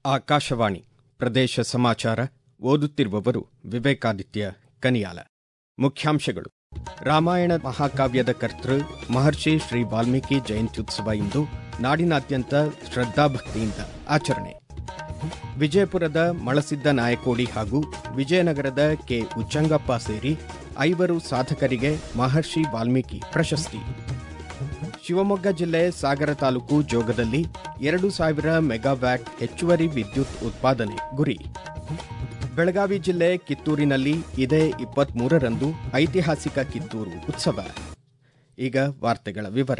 ಆಕಾಶವಾಣಿ ಪ್ರದೇಶ ಸಮಾಚಾರ ಓದುತ್ತಿರುವವರು ವಿವೇಕಾದಿತ್ಯ ಕನಿಯಾಲ ಮುಖ್ಯಾಂಶಗಳು ರಾಮಾಯಣ ಮಹಾಕಾವ್ಯದ ಕರ್ತೃ ಮಹರ್ಷಿ ಶ್ರೀ ವಾಲ್ಮೀಕಿ ಜಯಂತ್ಯುತ್ಸವ ಇಂದು ನಾಡಿನಾದ್ಯಂತ ಶ್ರದ್ಧಾಭಕ್ತಿಯಿಂದ ಆಚರಣೆ ವಿಜಯಪುರದ ಮಳಸಿದ್ದ ನಾಯಕೋಡಿ ಹಾಗೂ ವಿಜಯನಗರದ ಕೆ ಉಚ್ಚಂಗಪ್ಪ ಸೇರಿ ಐವರು ಸಾಧಕರಿಗೆ ಮಹರ್ಷಿ ವಾಲ್ಮೀಕಿ ಪ್ರಶಸ್ತಿ ಶಿವಮೊಗ್ಗ ಜಿಲ್ಲೆ ಸಾಗರ ತಾಲೂಕು ಜೋಗದಲ್ಲಿ ಎರಡು ಸಾವಿರ ಮೆಗಾವ್ಯಾಟ್ ಹೆಚ್ಚುವರಿ ವಿದ್ಯುತ್ ಉತ್ಪಾದನೆ ಗುರಿ ಬೆಳಗಾವಿ ಜಿಲ್ಲೆ ಕಿತ್ತೂರಿನಲ್ಲಿ ಇದೇ ಇಪ್ಪತ್ಮೂರರಂದು ಐತಿಹಾಸಿಕ ಕಿತ್ತೂರು ಉತ್ಸವ ಈಗ ವಾರ್ತೆಗಳ ವಿವರ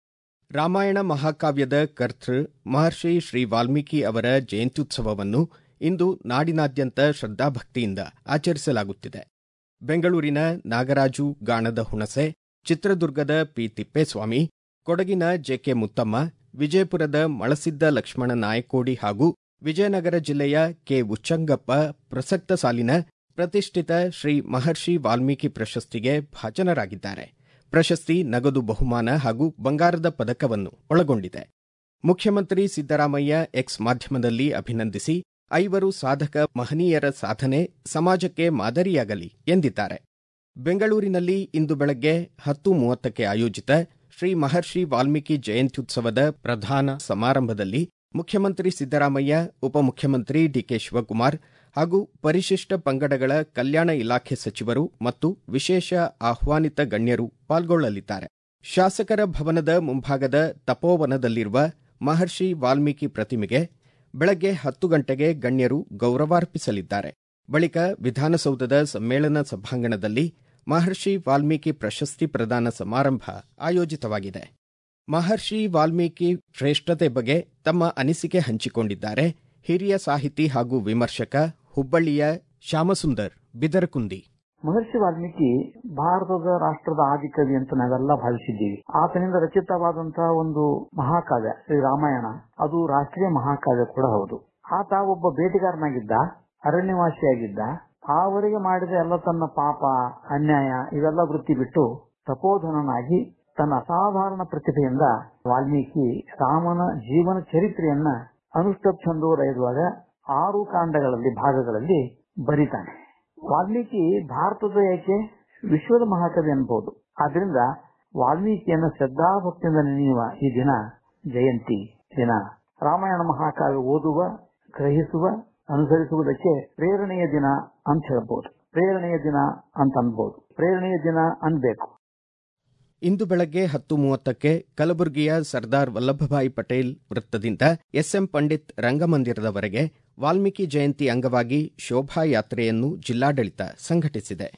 ರಾಮಾಯಣ ಮಹಾಕಾವ್ಯದ ಕರ್ತೃ ಮಹರ್ಷಿ ಶ್ರೀ ವಾಲ್ಮೀಕಿ ಅವರ ಜಯಂತ್ಯುತ್ಸವವನ್ನು ಇಂದು ನಾಡಿನಾದ್ಯಂತ ಶ್ರದ್ಧಾಭಕ್ತಿಯಿಂದ ಆಚರಿಸಲಾಗುತ್ತಿದೆ ಬೆಂಗಳೂರಿನ ನಾಗರಾಜು ಗಾಣದ ಹುಣಸೆ ಚಿತ್ರದುರ್ಗದ ಪಿ ತಿಪ್ಪೇಸ್ವಾಮಿ ಕೊಡಗಿನ ಜೆಕೆ ಮುತ್ತಮ್ಮ ವಿಜಯಪುರದ ಮಳಸಿದ್ದ ಲಕ್ಷ್ಮಣ ನಾಯಕೋಡಿ ಹಾಗೂ ವಿಜಯನಗರ ಜಿಲ್ಲೆಯ ಕೆ ಉಚ್ಚಂಗಪ್ಪ ಪ್ರಸಕ್ತ ಸಾಲಿನ ಪ್ರತಿಷ್ಠಿತ ಶ್ರೀ ಮಹರ್ಷಿ ವಾಲ್ಮೀಕಿ ಪ್ರಶಸ್ತಿಗೆ ಭಾಜನರಾಗಿದ್ದಾರೆ ಪ್ರಶಸ್ತಿ ನಗದು ಬಹುಮಾನ ಹಾಗೂ ಬಂಗಾರದ ಪದಕವನ್ನು ಒಳಗೊಂಡಿದೆ ಮುಖ್ಯಮಂತ್ರಿ ಸಿದ್ದರಾಮಯ್ಯ ಎಕ್ಸ್ ಮಾಧ್ಯಮದಲ್ಲಿ ಅಭಿನಂದಿಸಿ ಐವರು ಸಾಧಕ ಮಹನೀಯರ ಸಾಧನೆ ಸಮಾಜಕ್ಕೆ ಮಾದರಿಯಾಗಲಿ ಎಂದಿದ್ದಾರೆ ಬೆಂಗಳೂರಿನಲ್ಲಿ ಇಂದು ಬೆಳಗ್ಗೆ ಹತ್ತು ಮೂವತ್ತಕ್ಕೆ ಆಯೋಜಿತ ಶ್ರೀ ಮಹರ್ಷಿ ವಾಲ್ಮೀಕಿ ಜಯಂತ್ಯುತ್ಸವದ ಪ್ರಧಾನ ಸಮಾರಂಭದಲ್ಲಿ ಮುಖ್ಯಮಂತ್ರಿ ಸಿದ್ದರಾಮಯ್ಯ ಉಪಮುಖ್ಯಮಂತ್ರಿ ಡಿಕೆ ಶಿವಕುಮಾರ್ ಹಾಗೂ ಪರಿಶಿಷ್ಟ ಪಂಗಡಗಳ ಕಲ್ಯಾಣ ಇಲಾಖೆ ಸಚಿವರು ಮತ್ತು ವಿಶೇಷ ಆಹ್ವಾನಿತ ಗಣ್ಯರು ಪಾಲ್ಗೊಳ್ಳಲಿದ್ದಾರೆ ಶಾಸಕರ ಭವನದ ಮುಂಭಾಗದ ತಪೋವನದಲ್ಲಿರುವ ಮಹರ್ಷಿ ವಾಲ್ಮೀಕಿ ಪ್ರತಿಮೆಗೆ ಬೆಳಗ್ಗೆ ಹತ್ತು ಗಂಟೆಗೆ ಗಣ್ಯರು ಗೌರವಾರ್ಪಿಸಲಿದ್ದಾರೆ ಬಳಿಕ ವಿಧಾನಸೌಧದ ಸಮ್ಮೇಳನ ಸಭಾಂಗಣದಲ್ಲಿ ಮಹರ್ಷಿ ವಾಲ್ಮೀಕಿ ಪ್ರಶಸ್ತಿ ಪ್ರದಾನ ಸಮಾರಂಭ ಆಯೋಜಿತವಾಗಿದೆ ಮಹರ್ಷಿ ವಾಲ್ಮೀಕಿ ಶ್ರೇಷ್ಠತೆ ಬಗ್ಗೆ ತಮ್ಮ ಅನಿಸಿಕೆ ಹಂಚಿಕೊಂಡಿದ್ದಾರೆ ಹಿರಿಯ ಸಾಹಿತಿ ಹಾಗೂ ವಿಮರ್ಶಕ ಹುಬ್ಬಳ್ಳಿಯ ಶ್ಯಾಮಸುಂದರ್ ಬಿದರಕುಂದಿ ಮಹರ್ಷಿ ವಾಲ್ಮೀಕಿ ಭಾರತದ ರಾಷ್ಟ್ರದ ಆದಿಕವಿ ಅಂತ ನಾವೆಲ್ಲ ಭಾವಿಸಿದ್ದೀವಿ ಆತನಿಂದ ರಚಿತವಾದಂತಹ ಒಂದು ಮಹಾಕಾವ್ಯ ಶ್ರೀ ರಾಮಾಯಣ ಅದು ರಾಷ್ಟ್ರೀಯ ಮಹಾಕಾವ್ಯ ಕೂಡ ಹೌದು ಆತ ಒಬ್ಬ ಬೇಟೆಗಾರನಾಗಿದ್ದ ಅರಣ್ಯವಾಸಿಯಾಗಿದ್ದ ಆವರೆಗೆ ಮಾಡಿದ ಎಲ್ಲ ತನ್ನ ಪಾಪ ಅನ್ಯಾಯ ಇವೆಲ್ಲ ವೃತ್ತಿ ಬಿಟ್ಟು ತಪೋಧನನಾಗಿ ತನ್ನ ಅಸಾಧಾರಣ ಪ್ರತಿಭೆಯಿಂದ ವಾಲ್ಮೀಕಿ ರಾಮನ ಜೀವನ ಚರಿತ್ರೆಯನ್ನ ಅನುಷ್ಠಪ್ ಛಂದೋರಯದೊಳಗ ಆರು ಕಾಂಡಗಳಲ್ಲಿ ಭಾಗಗಳಲ್ಲಿ ಬರೀತಾನೆ ವಾಲ್ಮೀಕಿ ಭಾರತದ ಏಕೆ ವಿಶ್ವದ ಮಹಾಕವಿ ಅನ್ಬಹುದು ಆದ್ರಿಂದ ವಾಲ್ಮೀಕಿಯನ್ನು ಶ್ರದ್ಧಾಭಕ್ತಿಯಿಂದ ನೆನೆಯುವ ಈ ದಿನ ಜಯಂತಿ ದಿನ ರಾಮಾಯಣ ಮಹಾಕಾವ್ಯ ಓದುವ ಗ್ರಹಿಸುವ ಅನುಸರಿಸುವುದಕ್ಕೆ ಪ್ರೇರಣೆಯ ದಿನ ಅಂತ ಹೇಳ್ಬೋದು ಪ್ರೇರಣೆಯ ದಿನ ಅಂತ ಅನ್ಬೋದು ಪ್ರೇರಣೆಯ ದಿನ ಅನ್ಬೇಕು ಇಂದು ಬೆಳಗ್ಗೆ ಹತ್ತು ಮೂವತ್ತಕ್ಕೆ ಕಲಬುರಗಿಯ ಸರ್ದಾರ್ ವಲ್ಲಭಭಾಯಿ ಪಟೇಲ್ ವೃತ್ತದಿಂದ ಎಸ್ಎಂ ಪಂಡಿತ್ ರಂಗಮಂದಿರದವರೆಗೆ ವಾಲ್ಮೀಕಿ ಜಯಂತಿ ಅಂಗವಾಗಿ ಶೋಭಾಯಾತ್ರೆಯನ್ನು ಜಿಲ್ಲಾಡಳಿತ ಸಂಘಟಿಸಿದೆ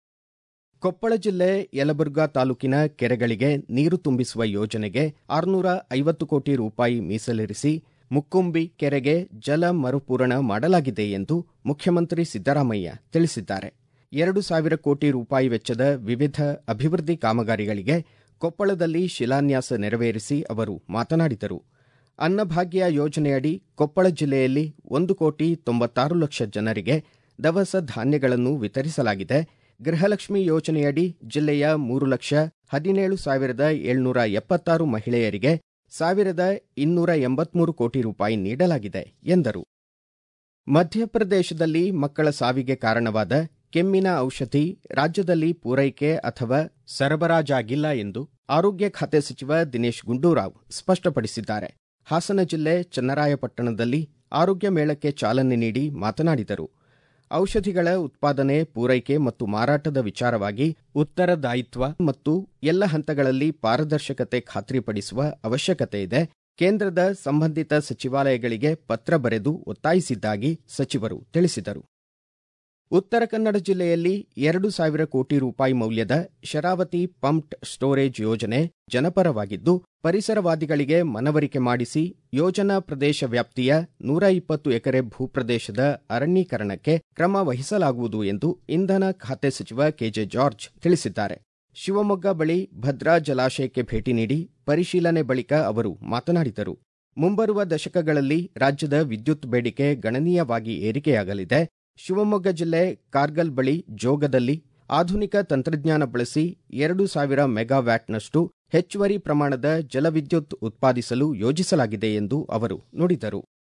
ಕೊಪ್ಪಳ ಜಿಲ್ಲೆ ಯಲಬುರ್ಗಾ ತಾಲೂಕಿನ ಕೆರೆಗಳಿಗೆ ನೀರು ತುಂಬಿಸುವ ಯೋಜನೆಗೆ ಆರುನೂರ ಐವತ್ತು ಕೋಟಿ ರೂಪಾಯಿ ಮೀಸಲಿರಿಸಿ ಮುಕ್ಕುಂಬಿ ಕೆರೆಗೆ ಜಲ ಮರುಪೂರಣ ಮಾಡಲಾಗಿದೆ ಎಂದು ಮುಖ್ಯಮಂತ್ರಿ ಸಿದ್ದರಾಮಯ್ಯ ತಿಳಿಸಿದ್ದಾರೆ ಎರಡು ಸಾವಿರ ಕೋಟಿ ರೂಪಾಯಿ ವೆಚ್ಚದ ವಿವಿಧ ಅಭಿವೃದ್ಧಿ ಕಾಮಗಾರಿಗಳಿಗೆ ಕೊಪ್ಪಳದಲ್ಲಿ ಶಿಲಾನ್ಯಾಸ ನೆರವೇರಿಸಿ ಅವರು ಮಾತನಾಡಿದರು ಅನ್ನಭಾಗ್ಯ ಯೋಜನೆಯಡಿ ಕೊಪ್ಪಳ ಜಿಲ್ಲೆಯಲ್ಲಿ ಒಂದು ಕೋಟಿ ತೊಂಬತ್ತಾರು ಲಕ್ಷ ಜನರಿಗೆ ದವಸ ಧಾನ್ಯಗಳನ್ನು ವಿತರಿಸಲಾಗಿದೆ ಗೃಹಲಕ್ಷ್ಮಿ ಯೋಜನೆಯಡಿ ಜಿಲ್ಲೆಯ ಮೂರು ಲಕ್ಷ ಹದಿನೇಳು ಸಾವಿರದ ಏಳ್ನೂರ ಎಪ್ಪತ್ತಾರು ಮಹಿಳೆಯರಿಗೆ ಸಾವಿರದ ಇನ್ನೂರ ಎಂಬತ್ಮೂರು ಕೋಟಿ ರೂಪಾಯಿ ನೀಡಲಾಗಿದೆ ಎಂದರು ಮಧ್ಯಪ್ರದೇಶದಲ್ಲಿ ಮಕ್ಕಳ ಸಾವಿಗೆ ಕಾರಣವಾದ ಕೆಮ್ಮಿನ ಔಷಧಿ ರಾಜ್ಯದಲ್ಲಿ ಪೂರೈಕೆ ಅಥವಾ ಸರಬರಾಜಾಗಿಲ್ಲ ಎಂದು ಆರೋಗ್ಯ ಖಾತೆ ಸಚಿವ ದಿನೇಶ್ ಗುಂಡೂರಾವ್ ಸ್ಪಷ್ಟಪಡಿಸಿದ್ದಾರೆ ಹಾಸನ ಜಿಲ್ಲೆ ಚನ್ನರಾಯಪಟ್ಟಣದಲ್ಲಿ ಆರೋಗ್ಯ ಮೇಳಕ್ಕೆ ಚಾಲನೆ ನೀಡಿ ಮಾತನಾಡಿದರು ಔಷಧಿಗಳ ಉತ್ಪಾದನೆ ಪೂರೈಕೆ ಮತ್ತು ಮಾರಾಟದ ವಿಚಾರವಾಗಿ ಉತ್ತರದಾಯಿತ್ವ ಮತ್ತು ಎಲ್ಲ ಹಂತಗಳಲ್ಲಿ ಪಾರದರ್ಶಕತೆ ಖಾತ್ರಿಪಡಿಸುವ ಅವಶ್ಯಕತೆ ಇದೆ ಕೇಂದ್ರದ ಸಂಬಂಧಿತ ಸಚಿವಾಲಯಗಳಿಗೆ ಪತ್ರ ಬರೆದು ಒತ್ತಾಯಿಸಿದ್ದಾಗಿ ಸಚಿವರು ತಿಳಿಸಿದರು ಉತ್ತರ ಕನ್ನಡ ಜಿಲ್ಲೆಯಲ್ಲಿ ಎರಡು ಸಾವಿರ ಕೋಟಿ ರೂಪಾಯಿ ಮೌಲ್ಯದ ಶರಾವತಿ ಪಂಪ್ಡ್ ಸ್ಟೋರೇಜ್ ಯೋಜನೆ ಜನಪರವಾಗಿದ್ದು ಪರಿಸರವಾದಿಗಳಿಗೆ ಮನವರಿಕೆ ಮಾಡಿಸಿ ಯೋಜನಾ ಪ್ರದೇಶ ವ್ಯಾಪ್ತಿಯ ನೂರ ಇಪ್ಪತ್ತು ಎಕರೆ ಭೂಪ್ರದೇಶದ ಅರಣ್ಯೀಕರಣಕ್ಕೆ ಕ್ರಮ ವಹಿಸಲಾಗುವುದು ಎಂದು ಇಂಧನ ಖಾತೆ ಸಚಿವ ಕೆಜೆ ಜಾರ್ಜ್ ತಿಳಿಸಿದ್ದಾರೆ ಶಿವಮೊಗ್ಗ ಬಳಿ ಭದ್ರಾ ಜಲಾಶಯಕ್ಕೆ ಭೇಟಿ ನೀಡಿ ಪರಿಶೀಲನೆ ಬಳಿಕ ಅವರು ಮಾತನಾಡಿದರು ಮುಂಬರುವ ದಶಕಗಳಲ್ಲಿ ರಾಜ್ಯದ ವಿದ್ಯುತ್ ಬೇಡಿಕೆ ಗಣನೀಯವಾಗಿ ಏರಿಕೆಯಾಗಲಿದೆ ಶಿವಮೊಗ್ಗ ಜಿಲ್ಲೆ ಕಾರ್ಗಲ್ ಬಳಿ ಜೋಗದಲ್ಲಿ ಆಧುನಿಕ ತಂತ್ರಜ್ಞಾನ ಬಳಸಿ ಎರಡು ಸಾವಿರ ಮೆಗಾವ್ಯಾಟ್ನಷ್ಟು ಹೆಚ್ಚುವರಿ ಪ್ರಮಾಣದ ಜಲವಿದ್ಯುತ್ ಉತ್ಪಾದಿಸಲು ಯೋಜಿಸಲಾಗಿದೆ ಎಂದು ಅವರು ನುಡಿದರು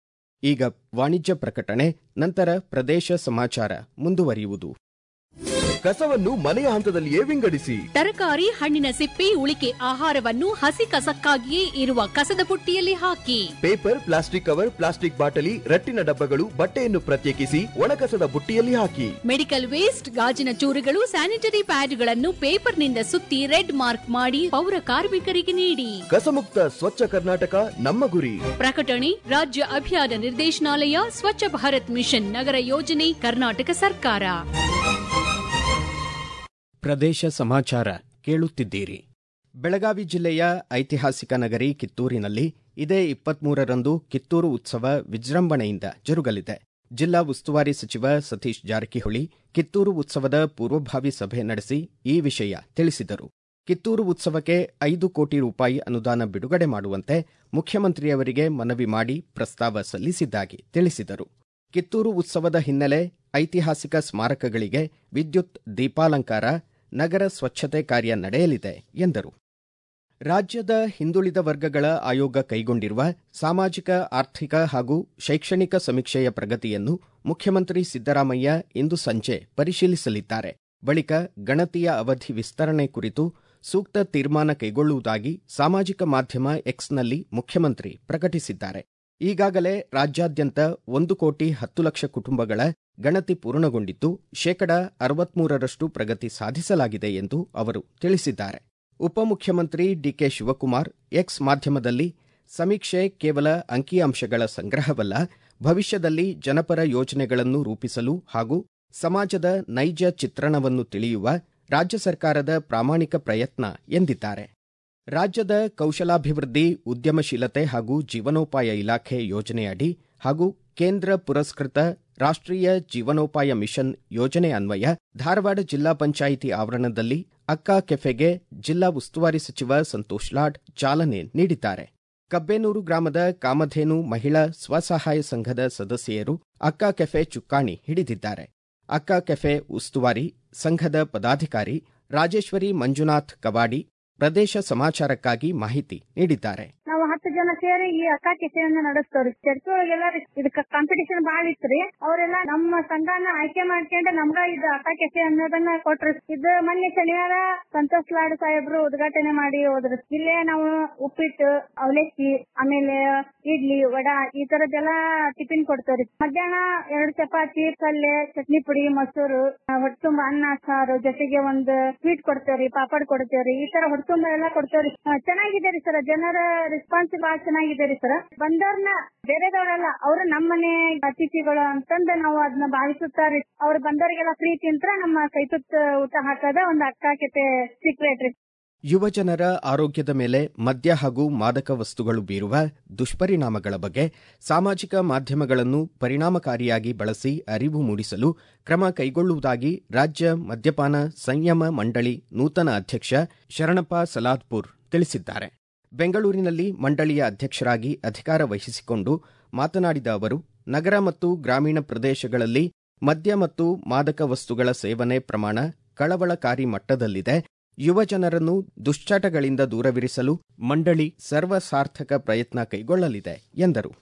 ಈಗ ವಾಣಿಜ್ಯ ಪ್ರಕಟಣೆ ನಂತರ ಪ್ರದೇಶ ಸಮಾಚಾರ ಮುಂದುವರಿಯುವುದು ಕಸವನ್ನು ಮನೆಯ ಹಂತದಲ್ಲಿಯೇ ವಿಂಗಡಿಸಿ ತರಕಾರಿ ಹಣ್ಣಿನ ಸಿಪ್ಪೆ ಉಳಿಕೆ ಆಹಾರವನ್ನು ಹಸಿ ಕಸಕ್ಕಾಗಿಯೇ ಇರುವ ಕಸದ ಪುಟ್ಟಿಯಲ್ಲಿ ಹಾಕಿ ಪೇಪರ್ ಪ್ಲಾಸ್ಟಿಕ್ ಕವರ್ ಪ್ಲಾಸ್ಟಿಕ್ ಬಾಟಲಿ ರಟ್ಟಿನ ಡಬ್ಬಗಳು ಬಟ್ಟೆಯನ್ನು ಪ್ರತ್ಯೇಕಿಸಿ ಒಣಕಸದ ಬುಟ್ಟಿಯಲ್ಲಿ ಹಾಕಿ ಮೆಡಿಕಲ್ ವೇಸ್ಟ್ ಗಾಜಿನ ಚೂರುಗಳು ಸ್ಯಾನಿಟರಿ ಪ್ಯಾಡ್ಗಳನ್ನು ಪೇಪರ್ನಿಂದ ಸುತ್ತಿ ರೆಡ್ ಮಾರ್ಕ್ ಮಾಡಿ ಪೌರ ಕಾರ್ಮಿಕರಿಗೆ ನೀಡಿ ಕಸಮುಕ್ತ ಸ್ವಚ್ಛ ಕರ್ನಾಟಕ ನಮ್ಮ ಗುರಿ ಪ್ರಕಟಣೆ ರಾಜ್ಯ ಅಭಿಯಾನ ನಿರ್ದೇಶನಾಲಯ ಸ್ವಚ್ಛ ಭಾರತ್ ಮಿಷನ್ ನಗರ ಯೋಜನೆ ಕರ್ನಾಟಕ ಸರ್ಕಾರ ಪ್ರದೇಶ ಸಮಾಚಾರ ಕೇಳುತ್ತಿದ್ದೀರಿ ಬೆಳಗಾವಿ ಜಿಲ್ಲೆಯ ಐತಿಹಾಸಿಕ ನಗರಿ ಕಿತ್ತೂರಿನಲ್ಲಿ ಇದೇ ಇಪ್ಪತ್ಮೂರರಂದು ಕಿತ್ತೂರು ಉತ್ಸವ ವಿಜೃಂಭಣೆಯಿಂದ ಜರುಗಲಿದೆ ಜಿಲ್ಲಾ ಉಸ್ತುವಾರಿ ಸಚಿವ ಸತೀಶ್ ಜಾರಕಿಹೊಳಿ ಕಿತ್ತೂರು ಉತ್ಸವದ ಪೂರ್ವಭಾವಿ ಸಭೆ ನಡೆಸಿ ಈ ವಿಷಯ ತಿಳಿಸಿದರು ಕಿತ್ತೂರು ಉತ್ಸವಕ್ಕೆ ಐದು ಕೋಟಿ ರೂಪಾಯಿ ಅನುದಾನ ಬಿಡುಗಡೆ ಮಾಡುವಂತೆ ಮುಖ್ಯಮಂತ್ರಿಯವರಿಗೆ ಮನವಿ ಮಾಡಿ ಪ್ರಸ್ತಾವ ಸಲ್ಲಿಸಿದ್ದಾಗಿ ತಿಳಿಸಿದರು ಕಿತ್ತೂರು ಉತ್ಸವದ ಹಿನ್ನೆಲೆ ಐತಿಹಾಸಿಕ ಸ್ಮಾರಕಗಳಿಗೆ ವಿದ್ಯುತ್ ದೀಪಾಲಂಕಾರ ನಗರ ಸ್ವಚ್ಛತೆ ಕಾರ್ಯ ನಡೆಯಲಿದೆ ಎಂದರು ರಾಜ್ಯದ ಹಿಂದುಳಿದ ವರ್ಗಗಳ ಆಯೋಗ ಕೈಗೊಂಡಿರುವ ಸಾಮಾಜಿಕ ಆರ್ಥಿಕ ಹಾಗೂ ಶೈಕ್ಷಣಿಕ ಸಮೀಕ್ಷೆಯ ಪ್ರಗತಿಯನ್ನು ಮುಖ್ಯಮಂತ್ರಿ ಸಿದ್ದರಾಮಯ್ಯ ಇಂದು ಸಂಜೆ ಪರಿಶೀಲಿಸಲಿದ್ದಾರೆ ಬಳಿಕ ಗಣತಿಯ ಅವಧಿ ವಿಸ್ತರಣೆ ಕುರಿತು ಸೂಕ್ತ ತೀರ್ಮಾನ ಕೈಗೊಳ್ಳುವುದಾಗಿ ಸಾಮಾಜಿಕ ಮಾಧ್ಯಮ ಎಕ್ಸ್ನಲ್ಲಿ ಮುಖ್ಯಮಂತ್ರಿ ಪ್ರಕಟಿಸಿದ್ದಾರೆ ಈಗಾಗಲೇ ರಾಜ್ಯಾದ್ಯಂತ ಒಂದು ಕೋಟಿ ಹತ್ತು ಲಕ್ಷ ಕುಟುಂಬಗಳ ಗಣತಿ ಪೂರ್ಣಗೊಂಡಿದ್ದು ಶೇಕಡ ಅರವತ್ಮೂರರಷ್ಟು ಪ್ರಗತಿ ಸಾಧಿಸಲಾಗಿದೆ ಎಂದು ಅವರು ತಿಳಿಸಿದ್ದಾರೆ ಉಪಮುಖ್ಯಮಂತ್ರಿ ಡಿಕೆ ಶಿವಕುಮಾರ್ ಎಕ್ಸ್ ಮಾಧ್ಯಮದಲ್ಲಿ ಸಮೀಕ್ಷೆ ಕೇವಲ ಅಂಕಿಅಂಶಗಳ ಸಂಗ್ರಹವಲ್ಲ ಭವಿಷ್ಯದಲ್ಲಿ ಜನಪರ ಯೋಜನೆಗಳನ್ನು ರೂಪಿಸಲು ಹಾಗೂ ಸಮಾಜದ ನೈಜ ಚಿತ್ರಣವನ್ನು ತಿಳಿಯುವ ರಾಜ್ಯ ಸರ್ಕಾರದ ಪ್ರಾಮಾಣಿಕ ಪ್ರಯತ್ನ ಎಂದಿದ್ದಾರೆ ರಾಜ್ಯದ ಕೌಶಲಾಭಿವೃದ್ಧಿ ಉದ್ಯಮಶೀಲತೆ ಹಾಗೂ ಜೀವನೋಪಾಯ ಇಲಾಖೆ ಯೋಜನೆಯಡಿ ಹಾಗೂ ಕೇಂದ್ರ ಪುರಸ್ಕೃತ ರಾಷ್ಟ್ರೀಯ ಜೀವನೋಪಾಯ ಮಿಷನ್ ಯೋಜನೆ ಅನ್ವಯ ಧಾರವಾಡ ಜಿಲ್ಲಾ ಪಂಚಾಯಿತಿ ಆವರಣದಲ್ಲಿ ಅಕ್ಕಾ ಕೆಫೆಗೆ ಜಿಲ್ಲಾ ಉಸ್ತುವಾರಿ ಸಚಿವ ಸಂತೋಷ್ ಲಾಡ್ ಚಾಲನೆ ನೀಡಿದ್ದಾರೆ ಕಬ್ಬೇನೂರು ಗ್ರಾಮದ ಕಾಮಧೇನು ಮಹಿಳಾ ಸ್ವಸಹಾಯ ಸಂಘದ ಸದಸ್ಯೆಯರು ಅಕ್ಕಾ ಕೆಫೆ ಚುಕ್ಕಾಣಿ ಹಿಡಿದಿದ್ದಾರೆ ಅಕ್ಕಾ ಕೆಫೆ ಉಸ್ತುವಾರಿ ಸಂಘದ ಪದಾಧಿಕಾರಿ ರಾಜೇಶ್ವರಿ ಮಂಜುನಾಥ್ ಕವಾಡಿ ಪ್ರದೇಶ ಸಮಾಚಾರಕ್ಕಾಗಿ ಮಾಹಿತಿ ನೀಡಿದ್ದಾರೆ ನಾವು ಹತ್ತು ಜನ ಸೇರಿ ಈ ಅಕ್ಕ ಕೆಸೆಯನ್ನ ನಡೆಸ್ತವ್ರಿ ಚರ್ಚ್ ಒಳಗೆಲ್ಲ ಇದಕ್ಕ ಕಾಂಪಿಟೇಷನ್ ಬಾಳ ಇತ್ರಿ ಅವರೆಲ್ಲ ನಮ್ಮ ಸಂಘನ ಆಯ್ಕೆ ಮಾಡ್ಕೊಂಡು ನಮ್ಗ ಇದು ಅಕ್ಕ ಕೆಸೆ ಅನ್ನೋದನ್ನ ಕೊಟ್ರು ಇದು ಮೊನ್ನೆ ಶನಿವಾರ ಸಂತೋಷ್ ಲಾಡ್ ಸಾಹೇಬ್ರು ಉದ್ಘಾಟನೆ ಮಾಡಿ ಹೋದ್ರು ಇಲ್ಲೇ ನಾವು ಉಪ್ಪಿಟ್ಟು ಅವಲಕ್ಕಿ ಆಮೇಲೆ ಇಡ್ಲಿ ವಡಾ ಈ ತರದ್ದೆಲ್ಲ ಟಿಫಿನ್ ಕೊಡ್ತೇವ್ರಿ ಮಧ್ಯಾಹ್ನ ಎರಡು ಚಪಾತಿ ಪಲ್ಯ ಚಟ್ನಿ ಪುಡಿ ಮೊಸರು ಹೊಟ್ಟೆ ತುಂಬ ಅನ್ನ ಸಾರು ಜೊತೆಗೆ ಒಂದು ಸ್ವೀಟ್ ಕೊಡ್ತೇವ್ರಿ ಪಾಪಡ್ ಕೊಡ್ತೇವ್ರಿ ಈ ತರ ಹೊಟ್ಟೆ ತುಂಬ ಎಲ್ಲ ಕೊಡ್ತೇವ್ರಿ ಆ, ಚೆನ್ನಾಗಿದೆ ರೀ ಸರ್ ಜನರ ರೆಸ್ಪಾನ್ಸ್ ಬಹಳ ಚೆನ್ನಾಗಿದೆ ರೀ ಸರ್ ಬಂದವ್ರನ್ನ ಬೇರೆದವ್ರಲ್ಲ ಅವ್ರು ನಮ್ಮನೆ ಅತಿಥಿಗಳು ಅಂತಂದು ನಾವು ಅದನ್ನ ಭಾವಿಸುತ್ತಾರೆ ಅವ್ರು ಬಂದವರಿಗೆಲ್ಲ ಪ್ರೀತಿ ಅಂತ ನಮ್ಮ ಕೈತುತ್ತ ಊಟ ಹಾಕದ ಒಂದು ಅಕ್ಕ ಕೆತೆ ಸೀಕ್ರೆಟ್ ರೀ ಯುವಜನರ ಆರೋಗ್ಯದ ಮೇಲೆ ಮದ್ಯ ಹಾಗೂ ಮಾದಕ ವಸ್ತುಗಳು ಬೀರುವ ದುಷ್ಪರಿಣಾಮಗಳ ಬಗ್ಗೆ ಸಾಮಾಜಿಕ ಮಾಧ್ಯಮಗಳನ್ನು ಪರಿಣಾಮಕಾರಿಯಾಗಿ ಬಳಸಿ ಅರಿವು ಮೂಡಿಸಲು ಕ್ರಮ ಕೈಗೊಳ್ಳುವುದಾಗಿ ರಾಜ್ಯ ಮದ್ಯಪಾನ ಸಂಯಮ ಮಂಡಳಿ ನೂತನ ಅಧ್ಯಕ್ಷ ಶರಣಪ್ಪ ಸಲಾದ್ಪುರ್ ತಿಳಿಸಿದ್ದಾರೆ ಬೆಂಗಳೂರಿನಲ್ಲಿ ಮಂಡಳಿಯ ಅಧ್ಯಕ್ಷರಾಗಿ ಅಧಿಕಾರ ವಹಿಸಿಕೊಂಡು ಮಾತನಾಡಿದ ಅವರು ನಗರ ಮತ್ತು ಗ್ರಾಮೀಣ ಪ್ರದೇಶಗಳಲ್ಲಿ ಮದ್ಯ ಮತ್ತು ಮಾದಕ ವಸ್ತುಗಳ ಸೇವನೆ ಪ್ರಮಾಣ ಕಳವಳಕಾರಿ ಮಟ್ಟದಲ್ಲಿದೆ ಯುವಜನರನ್ನು ದುಶ್ಚಟಗಳಿಂದ ದೂರವಿರಿಸಲು ಮಂಡಳಿ ಸರ್ವಸಾರ್ಥಕ ಪ್ರಯತ್ನ ಕೈಗೊಳ್ಳಲಿದೆ ಎಂದರು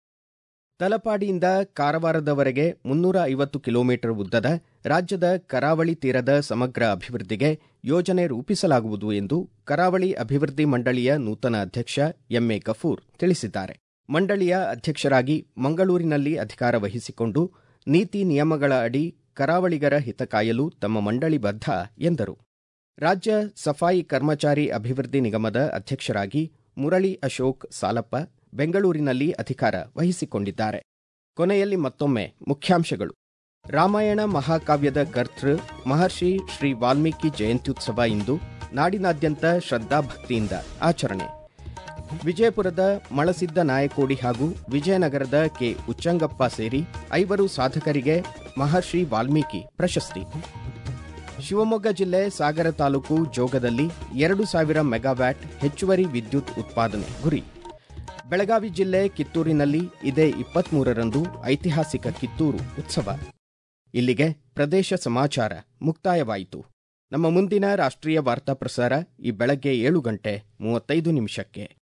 ತಲಪಾಡಿಯಿಂದ ಕಾರವಾರದವರೆಗೆ ಮುನ್ನೂರ ಐವತ್ತು ಕಿಲೋಮೀಟರ್ ಉದ್ದದ ರಾಜ್ಯದ ಕರಾವಳಿ ತೀರದ ಸಮಗ್ರ ಅಭಿವೃದ್ಧಿಗೆ ಯೋಜನೆ ರೂಪಿಸಲಾಗುವುದು ಎಂದು ಕರಾವಳಿ ಅಭಿವೃದ್ಧಿ ಮಂಡಳಿಯ ನೂತನ ಅಧ್ಯಕ್ಷ ಎಂಎ ಗಫೂರ್ ತಿಳಿಸಿದ್ದಾರೆ ಮಂಡಳಿಯ ಅಧ್ಯಕ್ಷರಾಗಿ ಮಂಗಳೂರಿನಲ್ಲಿ ಅಧಿಕಾರ ವಹಿಸಿಕೊಂಡು ನೀತಿ ನಿಯಮಗಳ ಅಡಿ ಕರಾವಳಿಗರ ಹಿತ ಕಾಯಲು ತಮ್ಮ ಮಂಡಳಿ ಬದ್ಧ ಎಂದರು ರಾಜ್ಯ ಸಫಾಯಿ ಕರ್ಮಚಾರಿ ಅಭಿವೃದ್ಧಿ ನಿಗಮದ ಅಧ್ಯಕ್ಷರಾಗಿ ಮುರಳಿ ಅಶೋಕ್ ಸಾಲಪ್ಪ ಬೆಂಗಳೂರಿನಲ್ಲಿ ಅಧಿಕಾರ ವಹಿಸಿಕೊಂಡಿದ್ದಾರೆ ಕೊನೆಯಲ್ಲಿ ಮತ್ತೊಮ್ಮೆ ಮುಖ್ಯಾಂಶಗಳು ರಾಮಾಯಣ ಮಹಾಕಾವ್ಯದ ಕರ್ತೃ ಮಹರ್ಷಿ ಶ್ರೀ ವಾಲ್ಮೀಕಿ ಜಯಂತ್ಯುತ್ಸವ ಇಂದು ನಾಡಿನಾದ್ಯಂತ ಶ್ರದ್ಧಾಭಕ್ತಿಯಿಂದ ಆಚರಣೆ ವಿಜಯಪುರದ ಮಳಸಿದ್ದ ನಾಯಕೋಡಿ ಹಾಗೂ ವಿಜಯನಗರದ ಕೆ ಉಚ್ಚಂಗಪ್ಪ ಸೇರಿ ಐವರು ಸಾಧಕರಿಗೆ ಮಹರ್ಷಿ ವಾಲ್ಮೀಕಿ ಪ್ರಶಸ್ತಿ ಶಿವಮೊಗ್ಗ ಜಿಲ್ಲೆ ಸಾಗರ ತಾಲೂಕು ಜೋಗದಲ್ಲಿ ಎರಡು ಸಾವಿರ ಮೆಗಾವ್ಯಾಟ್ ಹೆಚ್ಚುವರಿ ವಿದ್ಯುತ್ ಉತ್ಪಾದನೆ ಗುರಿ ಬೆಳಗಾವಿ ಜಿಲ್ಲೆ ಕಿತ್ತೂರಿನಲ್ಲಿ ಇದೇ ಇಪ್ಪತ್ಮೂರರಂದು ಐತಿಹಾಸಿಕ ಕಿತ್ತೂರು ಉತ್ಸವ ಇಲ್ಲಿಗೆ ಪ್ರದೇಶ ಸಮಾಚಾರ ಮುಕ್ತಾಯವಾಯಿತು ನಮ್ಮ ಮುಂದಿನ ರಾಷ್ಟ್ರೀಯ ವಾರ್ತಾ ಪ್ರಸಾರ ಈ ಬೆಳಗ್ಗೆ ಏಳು ಗಂಟೆ ಮೂವತ್ತೈದು ನಿಮಿಷಕ್ಕೆ